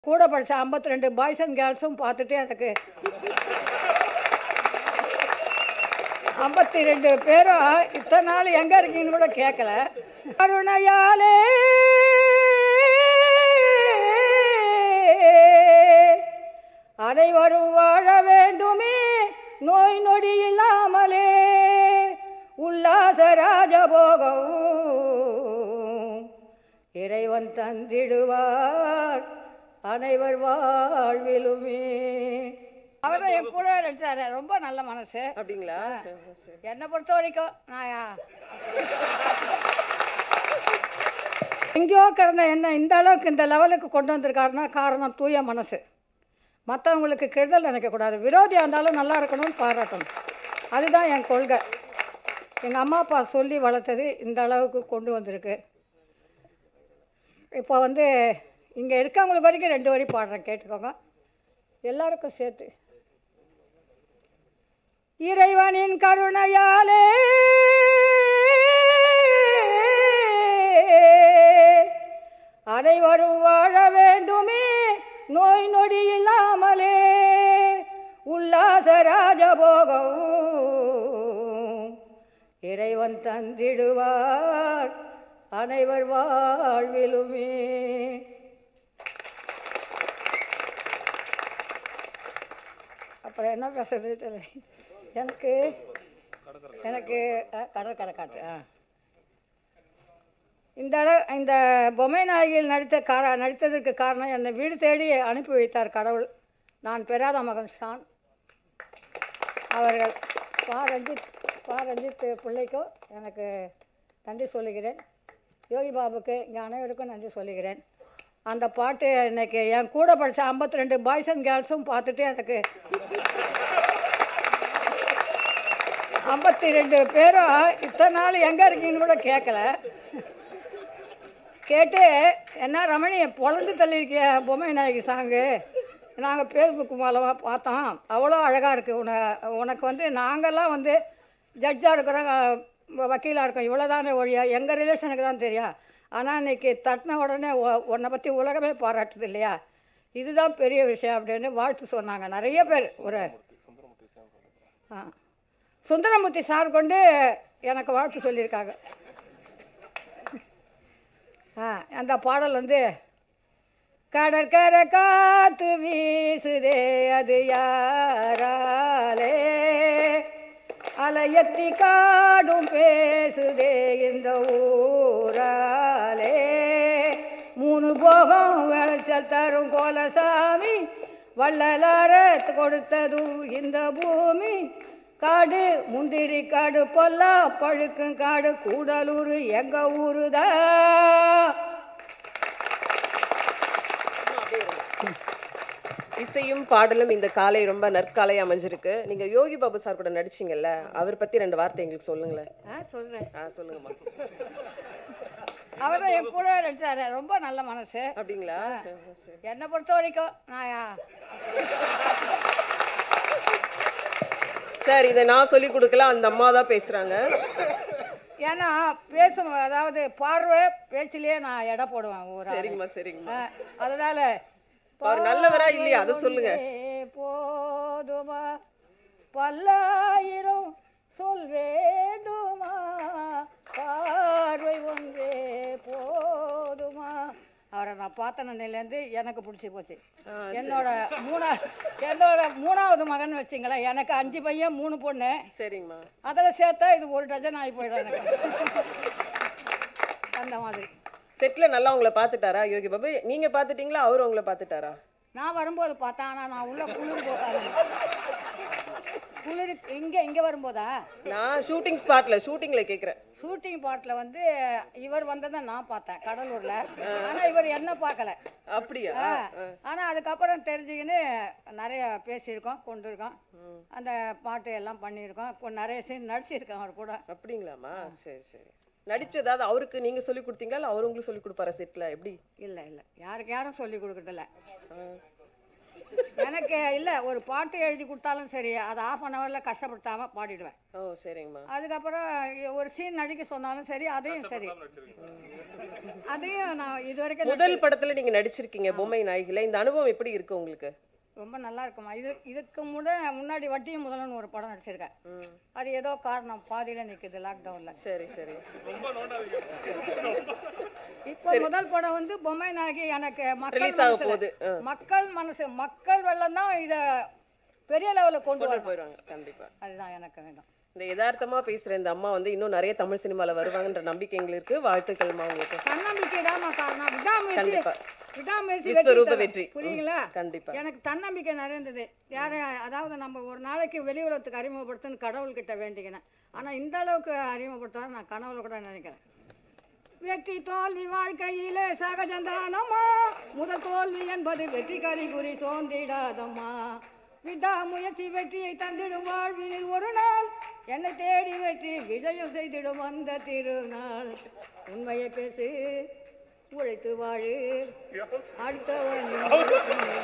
கூட படித்த ஐம்பத்தி ரெண்டு பாய்ஸ் அண்ட் கேர்ள்ஸும் பார்த்துட்டு எனக்கு ஐம்பத்தி ரெண்டு பேரும் இத்தனை நாள் எங்கே இருக்கீங்கன்னு கூட கேட்கல கருணையாலே அனைவரும் வாழ வேண்டுமே நோய் நொடி இல்லாமலே உல்லாச ராஜபோகம் இறைவன் தந்திடுவார் அனைவர் வாழ்விலுமே அவர் என் கூட நடிச்சாரு ரொம்ப நல்ல மனசு அப்படிங்களா என்னை பொறுத்த வரைக்கும் நான் எங்கேயோ கிடந்த என்ன இந்த அளவுக்கு இந்த லெவலுக்கு கொண்டு வந்திருக்காருன்னா காரணம் தூய மனசு மற்றவங்களுக்கு கெடுதல் நினைக்கக்கூடாது விரோதியாக இருந்தாலும் நல்லா இருக்கணும்னு பாராட்டணும் அதுதான் என் கொள்கை எங்கள் அம்மா அப்பா சொல்லி வளர்த்தது இந்த அளவுக்கு கொண்டு வந்திருக்கு இப்போ வந்து இங்கே இருக்கவங்களுக்கு வரைக்கும் ரெண்டு வரி பாடுறேன் கேட்டுக்கோங்க எல்லாருக்கும் சேர்த்து இறைவனின் கருணையாலே அனைவரும் வாழ வேண்டுமே நோய் நொடி இல்லாமலே உல்லாச ராஜபோகம் இறைவன் தந்திடுவார் அனைவர் வாழ்விலுமே அப்புறம் என்ன பேசுறது தெரியல எனக்கு எனக்கு ஆ, கடற்கரை காட்டு ஆ இந்த அளவு இந்த பொம்மை நாயகியில் நடித்த கார நடித்ததற்கு காரணம் என்னை வீடு தேடி அனுப்பி வைத்தார் கடவுள் நான் பெறாத மகன் ஷான் அவர்கள் பா ரஞ்சித் பா ரஞ்சித் பிள்ளைக்கும் எனக்கு நன்றி சொல்லுகிறேன் யோகி பாபுக்கு இங்கே அனைவருக்கும் நன்றி சொல்லுகிறேன் அந்த பாட்டு இன்னைக்கு என் கூட படித்த ஐம்பத்தி ரெண்டு பாய்ஸ் அண்ட் கேர்ள்ஸும் பார்த்துட்டு எனக்கு ஐம்பத்தி ரெண்டு பேரும் இத்தனை நாள் எங்கே இருக்கீங்கன்னு கூட கேட்கல கேட்டு என்ன ரமணி பொழந்து தள்ளியிருக்கிய பொம்மை நாயகி சாங்கு நாங்கள் ஃபேஸ்புக் மூலமாக பார்த்தோம் அவ்வளோ அழகாக இருக்குது உன உனக்கு வந்து நாங்கள்லாம் வந்து ஜட்ஜாக இருக்கிறோம் வக்கீலாக இருக்கோம் இவ்வளோதானே ஒழியா எங்கள் ரிலேஷனுக்கு தான் தெரியும் ஆனால் இன்னைக்கு தட்டின உடனே உ- உன்னை பற்றி உலகமே பாராட்டுது இல்லையா இதுதான் பெரிய விஷயம் அப்படின்னு வாழ்த்து சொன்னாங்க நிறைய பேர் ஒரு ஆ சுந்தரமூர்த்தி சார் கொண்டு எனக்கு வாழ்த்து சொல்லியிருக்காங்க ஆ அந்த பாடல் வந்து கடற்கரை காத்து வீசுதே அது யாராலே அலையத்தி காடும் பேசுதே இந்த ஊராலே மூணு போகம் விளைச்சல் தரும் கோலசாமி வள்ளலார கொடுத்ததும் இந்த பூமி காடு முந்திரி காடு பொல்லா பழுக்கும் காடு கூடலூர் எங்க ஊருதான் இசையும் பாடலும் இந்த காலை ரொம்ப நற்காலை அமைஞ்சிருக்கு நீங்க யோகி பாபு சார் கூட நடிச்சீங்கல்ல அவர் பத்தி ரெண்டு வார்த்தை எங்களுக்கு சொல்லுங்களேன் ஆ சொல்கிறேன் ஆ சொல்லுங்கம்மா அவர் என் கூட நடிச்சாரு ரொம்ப நல்ல மனசு அப்படிங்களா என்னை பொறுத்த வரைக்கும் நான் சார் இதை நான் சொல்லி கொடுக்கல அந்த அம்மா தான் பேசுறாங்க ஏன்னா பேசும் அதாவது பார்வை பேச்சிலேயே நான் எடை போடுவேன் ஒரு சரிங்கம்மா சரிங்கம்மா அதனால அவர் நல்லவரா இல்லையா அதை சொல்லுங்க ஒன்றே போதுமா பல்லாயிரம் சொல் வேண்டுமா பார்வை ஒன்றே போதுமா அவரை நான் பார்த்த நிலையிலேருந்து எனக்கு பிடிச்சி போச்சு என்னோட மூணா என்னோட மூணாவது மகன் வச்சிங்களேன் எனக்கு அஞ்சு பையன் மூணு பொண்ணு சரிங்கம்மா அதில் சேர்த்தா இது ஒரு டஜன் ஆகி போயிடும் எனக்கு அந்த மாதிரி செட்ல நல்லா உங்களை பார்த்துட்டாரா யோகி பாபு நீங்க பார்த்துட்டீங்களா அவர் உங்களை பார்த்துட்டாரா நான் வரும்போது பார்த்தேன் ஆனால் நான் உள்ள குளிர் போகாது குளிர் இங்கே இங்கே வரும்போதா நான் ஷூட்டிங் ஸ்பாட்ல ஷூட்டிங்ல கேக்குறேன் ஷூட்டிங் பாட்டில் வந்து இவர் வந்ததை நான் பார்த்தேன் கடலூரில் ஆனால் இவர் என்ன பார்க்கல அப்படியா ஆனால் அதுக்கப்புறம் தெரிஞ்சுக்கின்னு நிறைய பேசியிருக்கோம் கொண்டிருக்கோம் ம். அந்த பாட்டு எல்லாம் பண்ணியிருக்கோம் இப்போ நிறைய சீன் நடிச்சிருக்கேன் அவர் கூட அப்படிங்களாம்மா சரி சரி நடிச்சு ஏதாவது அவருக்கு நீங்க சொல்லி கொடுத்தீங்களா இல்ல அவர் உங்களுக்கு சொல்லி கொடுப்பாரா செட்ல எப்படி இல்லை இல்லை யாருக்கு யாரும் சொல்லி கொடுக்குறதில்ல ஆ. எனக்கு இல்லை ஒரு பாட்டு எழுதி கொடுத்தாலும் சரி அதை ஆஃப் அன் ஹவரில் கஷ்டப்படுத்தாமல் பாடிடுவேன் ஓ சரிங்கம்மா அதுக்கப்புறம் ஒரு சீன் நடிக்க சொன்னாலும் சரி அதையும் சரி அதையும் நான் இது வரைக்கும் முதல் படத்துல நீங்க நடிச்சிருக்கீங்க பொம்மை நாயகில இந்த அனுபவம் எப்படி இருக்கு உங்களுக்கு ரொம்ப நல்லா இருக்குமா இது இதுக்கு முட முன்னாடி வட்டியும் முதல்னு ஒரு படம் நடிச்சிருக்கேன் ம், அது ஏதோ காரணம் பாதியில் நிற்குது லாக்டவுனில் சரி சரி இப்போ முதல் படம் வந்து பொம்மை நாயகி எனக்கு மக்கள் ரிலீஸ் ஆக மனசுல- போகுது ஆ, மக்கள் மனசு மக்கள் வெள்ளம் தான் இதை பெரிய லெவலில் கொண்டு கொண்டு வரணும் போயிடுவாங்க கண்டிப்பா அதுதான் எனக்கு வேணும் இந்த யதார்த்தமா பேசுற இந்த அம்மா வந்து இன்னும் நிறைய தமிழ் சினிமால வருவாங்கன்ற நம்பிக்கை எங்களுக்கு இருக்கு வாழ்த்துக்கள்மா உங்களுக்கு தன்னம்பிக்கை தான் காரணம் விடாமுயற்சி கண்டிப்பா விடாமுயற்சி விஸ்வரூப வெற்றி வெற்றி. தரும். புரியுங்களா கண்டிப்பா எனக்கு தன்னம்பிக்கை நிறைய இருந்தது யாரை அதாவது நம்ம ஒரு நாளைக்கு வெளி உலகத்துக்கு அறிமுகப்படுத்துன்னு கடவுள்கிட்ட வேண்டிக்கினேன் ஆனால் இந்த அளவுக்கு அறிமுகப்படுத்தாத நான் கனவுல கூட நினைக்கிறேன் வெற்றி தோல்வி வாழ்க்கையிலே சகஜந்தானம்மா முதல் தோல்வி என்பது வெற்றி கறிகுறி சோர்ந்திடாதம்மா விடாமுயற்சி வெற்றியை தந்திடும் வாழ்வினில் ஒரு நாள் என்னை தேடி வெற்றி விஜயம் செய்திடும் அந்த திருநாள் உண்மையை பேசு உழைத்து வாழு அடுத்தவன்